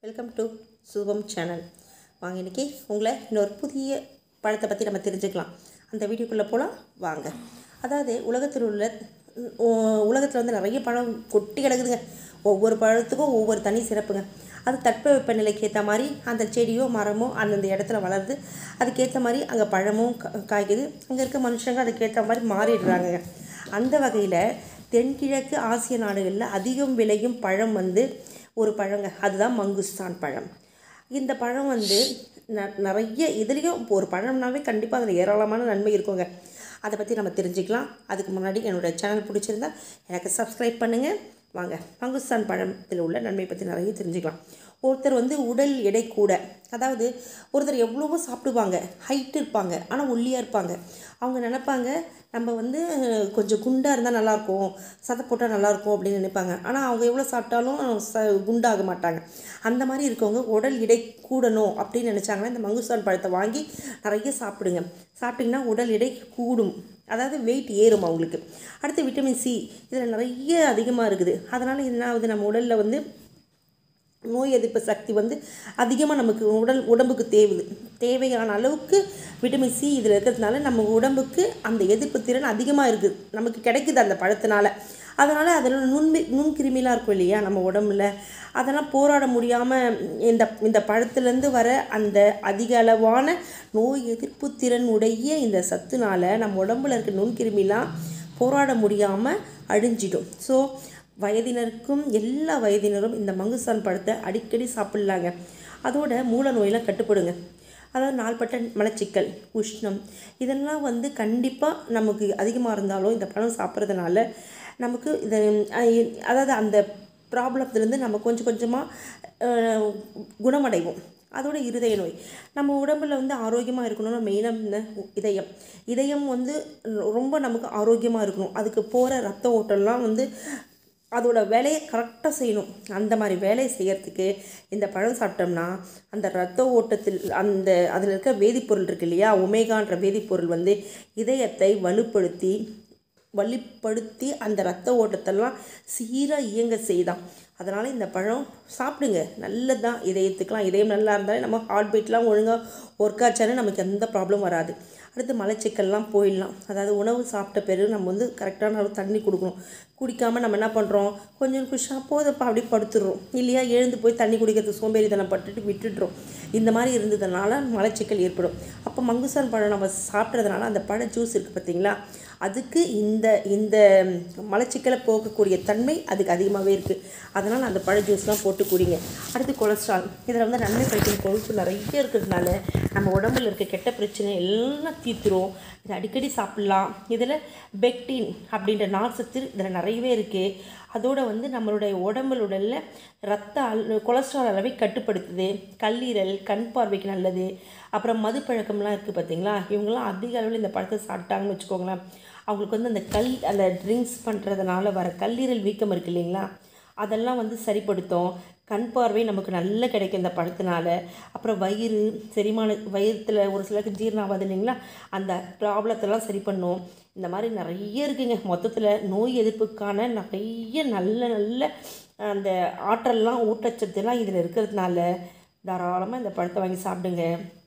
welcome to Shubham channel வாங்க இன்னைக்கு உங்களை இன்னொரு புதிய பழத்தை பற்றி நம்ம தெரிஞ்சுக்கலாம் அந்த வீடியோக்குள்ளே போகலாம் வாங்க அதாவது உலகத்தில் உள்ள உலகத்தில் வந்து நிறைய பழம் கொட்டி கிடக்குதுங்க ஒவ்வொரு பழத்துக்கும் ஒவ்வொரு தனி சிறப்புங்க அது தட்பவெப்பநிலைக்கு ஏற்ற மாதிரி அந்த செடியோ மரமோ அந்தந்த இடத்துல வளருது அதுக்கேற்ற மாதிரி அங்கே பழமும் கா- காய்க்குது அங்கே இருக்க மனுஷங்க அதுக்கேற்ற மாதிரி மாறிடுறாங்க அந்த வகையில் தென்கிழக்கு ஆசிய நாடுகளில் அதிகம் விளையும் பழம் வந்து ஒரு பழங்க அதுதான் மங்குஸ்தான் பழம் இந்த பழம் வந்து ந நிறைய இதுலேயும் ஒரு பழம்னாவே கண்டிப்பாக அதில் ஏராளமான நன்மை இருக்குங்க அதை பற்றி நம்ம தெரிஞ்சுக்கலாம் அதுக்கு முன்னாடி என்னோடய சேனல் பிடிச்சிருந்தா எனக்கு சப்ஸ்கிரைப் பண்ணுங்கள் வாங்க மங்குஸ்தான் பழத்தில் உள்ள நன்மை பற்றி நிறைய தெரிஞ்சுக்கலாம் ஒருத்தர் வந்து உடல் எடை கூட அதாவது ஒருத்தர் எவ்வளவோ சாப்பிடுவாங்க ஹைட் இருப்பாங்க ஆனால் ஒல்லியாக இருப்பாங்க அவங்க நினைப்பாங்க நம்ம வந்து கொஞ்சம் குண்டாக இருந்தால் நல்லாயிருக்கும் சதை போட்டால் நல்லாயிருக்கும் அப்படின்னு நினைப்பாங்க ஆனால் அவங்க எவ்வளோ சாப்பிட்டாலும் ச குண்டாக மாட்டாங்க அந்த மாதிரி இருக்கவங்க உடல் எடை கூடணும் அப்படின்னு நினச்சாங்கன்னா இந்த மங்குஸ்தான் பழத்தை வாங்கி நிறைய சாப்பிடுங்க சாப்பிட்டிங்கன்னா உடல் எடை கூடும் அதாவது வெயிட் ஏறும் அவங்களுக்கு அடுத்து விட்டமின் சி இதில் நிறைய அதிகமாக இருக்குது அதனால் என்ன ஆகுது நம்ம உடலில் வந்து நோய் எதிர்ப்பு சக்தி வந்து அதிகமாக நமக்கு உடல் உடம்புக்கு தேவுது தேவையான அளவுக்கு விட்டமின் சி இதில் இருக்கிறதுனால நம்ம உடம்புக்கு அந்த எதிர்ப்பு திறன் அதிகமாக இருக்குது நமக்கு கிடைக்குது அந்த பழத்தினால அதனால் அதில் நுண்மி நுண்கிருமிலாம் இருக்கும் இல்லையா நம்ம உடம்புல அதெல்லாம் போராட முடியாமல் இந்த இந்த பழத்துலேருந்து வர அந்த அதிக அளவான நோய் எதிர்ப்பு திறன் உடைய இந்த சத்துனால நம்ம உடம்புல இருக்க நுண்கிருமிலாம் போராட முடியாமல் அழிஞ்சிடும் ஸோ வயதினருக்கும் எல்லா வயதினரும் இந்த மங்குஸ்தான் பழத்தை அடிக்கடி சாப்பிட்லாங்க அதோட மூல நோயெல்லாம் கட்டுப்படுங்க அதாவது நாள்பட்ட மலச்சிக்கல் உஷ்ணம் இதெல்லாம் வந்து கண்டிப்பாக நமக்கு அதிகமாக இருந்தாலும் இந்த பழம் சாப்பிட்றதுனால நமக்கு இது அஹ், அதாவது அந்த ப்ராப்ளத்துலேருந்து நம்ம கொஞ்சம் கொஞ்சமாக குணமடைவோம் அதோட இருதய நோய் நம்ம உடம்புல வந்து ஆரோக்கியமாக இருக்கணும்னா மெயினாக இந்த இதயம் இதயம் வந்து ரொம்ப நமக்கு ஆரோக்கியமாக இருக்கணும் அதுக்கு போகிற ரத்த ஓட்டம்லாம் வந்து அதோட வேலையை கரெக்டாக செய்யணும் அந்த மாதிரி வேலையை செய்யறதுக்கு இந்த பழம் சாப்பிட்டோம்னா அந்த ரத்த ஓட்டத்தில் அந்த அதில் இருக்க வேதிப்பொருள் இருக்கு இல்லையா ஒமேகான்ற வேதிப்பொருள் வந்து இதயத்தை வலுப்படுத்தி வலிப்படுத்தி அந்த ரத்த ஓட்டத்தெல்லாம் சீராக இயங்க செய்தான் அதனால் இந்த பழம் சாப்பிடுங்க நல்லது தான் இதயத்துக்கெலாம் இதயம் நல்லா இருந்தாலே நம்ம ஹார்ட் பீட்லாம் ஒழுங்காக ஒர்க் ஆச்சாலே நமக்கு எந்த ப்ராப்ளம் வராது அடுத்து மலச்சிக்கல்லாம் போயிடலாம் அதாவது உணவு சாப்பிட்ட பிறகு நம்ம வந்து கரெக்டான அளவு தண்ணி கொடுக்கணும் குடிக்காமல் நம்ம என்ன பண்ணுறோம் கொஞ்சம் குஷாக போதப்பா அப்படி படுத்துடுறோம் இல்லையா எழுந்து போய் தண்ணி குடிக்கிறது சோம்பேறித்தனம் பட்டுட்டு விட்டுடுறோம் இந்த மாதிரி இருந்ததுனால மலச்சிக்கல் ஏற்படும் அப்போ மங்குசான் பழம் நம்ம சாப்பிட்றதுனால அந்த பழ ஜூஸ் இருக்குது பார்த்தீங்களா அதுக்கு இந்த இந்த மலச்சிக்கலை போக்கக்கூடிய தன்மை அதுக்கு அதிகமாகவே இருக்குது அதனால் அந்த பழ ஜூஸ்லாம் போட்டு குடிங்க அடுத்து கொலஸ்ட்ரால் இதில் வந்து நன்மை பயக்கும் கொழுப்பு நிறைய இருக்கிறதுனால நம்ம உடம்புல இருக்க கெட்ட பிரச்சனை எல்லாம் தீர்த்துரும் இதை அடிக்கடி சாப்பிட்லாம் இதில் பெக்டின் அப்படின்ற நார் சத்து இதில் நிறையவே இருக்குது அதோட வந்து நம்மளுடைய உடம்புல ரத்த அல் கொலஸ்ட்ரால் அளவை கட்டுப்படுத்துது கல்லீரல் கண் பார்வைக்கு நல்லது அப்புறம் மது பழக்கம்லாம் இருக்குது பார்த்தீங்களா இவங்கெல்லாம் அதிக அளவில் இந்த பழத்தை சாப்பிட்டாங்கன்னு வச்சுக்கோங்களேன் அவங்களுக்கு வந்து அந்த கல் அந்த ட்ரிங்க்ஸ் பண்ணுறதுனால வர கல்லீரல் வீக்கம் இருக்குது இல்லைங்களா அதெல்லாம் வந்து சரிப்படுத்தும் கண் பார்வை நமக்கு நல்ல கிடைக்கும் இந்த பழத்தினால அப்புறம் வயிறு செரிமான வயிற்றுல ஒரு சிலருக்கு ஜீரணம் ஆகாது இல்லைங்களா அந்த ப்ராப்ளத்தெல்லாம் சரி பண்ணும் இந்த மாதிரி நிறைய இருக்குங்க மொத்தத்தில் நோய் எதிர்ப்புக்கான நிறைய நல்ல நல்ல அந்த ஆற்றல்லாம் ஊட்டச்சத்துலாம் இதில் இருக்கிறதுனால தாராளமாக இந்த பழத்தை வாங்கி சாப்பிடுங்க